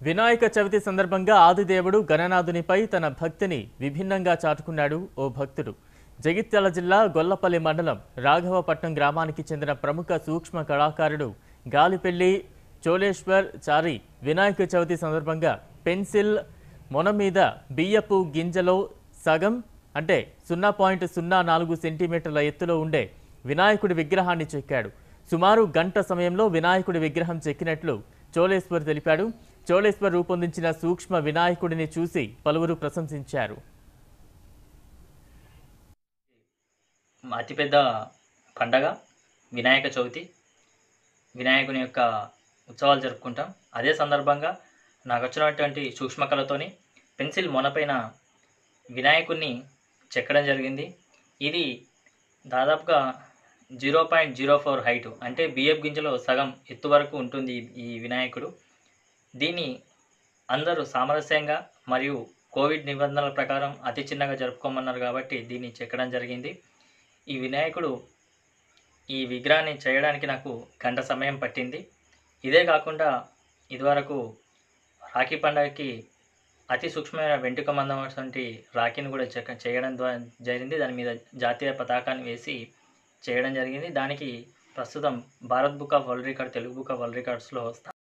వినాయక చవితి సందర్భంగా ఆదిదేవుడు గణనాథునిపై తన భక్తిని విభిన్నంగా చాటుకున్నాడు ఓ భక్తుడు జగిత్యాల జిల్లా గొల్లపల్లి మండలం రాఘవపట్నం గ్రామానికి చెందిన ప్రముఖ సూక్ష్మ కళాకారుడు గాలిపెల్లి చోళేశ్వర్ చారి వినాయక చవితి సందర్భంగా పెన్సిల్ మొన మీద బియ్యపు గింజలో సగం అంటే సున్నా పాయింట్ సున్నా నాలుగు సెంటీమీటర్ల ఎత్తులో ఉండే వినాయకుడి విగ్రహాన్ని చెక్కాడు సుమారు గంట సమయంలో వినాయకుడి విగ్రహం చెక్కినట్లు చోళేశ్వర్ తెలిపాడు చోళేశ్వర్ రూపొందించిన సూక్ష్మ వినాయకుడిని చూసి పలువురు ప్రశంసించారు అతిపెద్ద పండగ వినాయక చవితి వినాయకుని యొక్క ఉత్సవాలు జరుపుకుంటాం అదే సందర్భంగా నాకు వచ్చినటువంటి సూక్ష్మకళతోని పెన్సిల్ మొనపైన వినాయకుడిని చెక్కడం జరిగింది ఇది దాదాపుగా zero point zero four height అంటే బియ్యపు గింజలో సగం ఎత్తు వరకు ఉంటుంది ఈ- ఈ వినాయకుడు దీన్ని అందరూ సామరస్యంగా మరియు కోవిడ్ నిబంధనల ప్రకారం అతి చిన్నగా జరుపుకోమన్నారు కాబట్టి దీన్ని చెక్కడం జరిగింది ఈ వినాయకుడు ఈ విగ్రహాన్ని చేయడానికి నాకు గంట సమయం పట్టింది ఇదే కాకుండా ఇదివరకు రాఖీ పండగకి అతి సూక్ష్మమైన వెంట్రుక మందం వంటి రాఖీని కూడా చెక్క చేయడం ద్వారా జరిగింది దాని మీద జాతీయ పతాకాన్ని వేసి చేయడం జరిగింది దానికి ప్రస్తుతం Bharat book of world record Telugu book of world రికార్డ్స్లో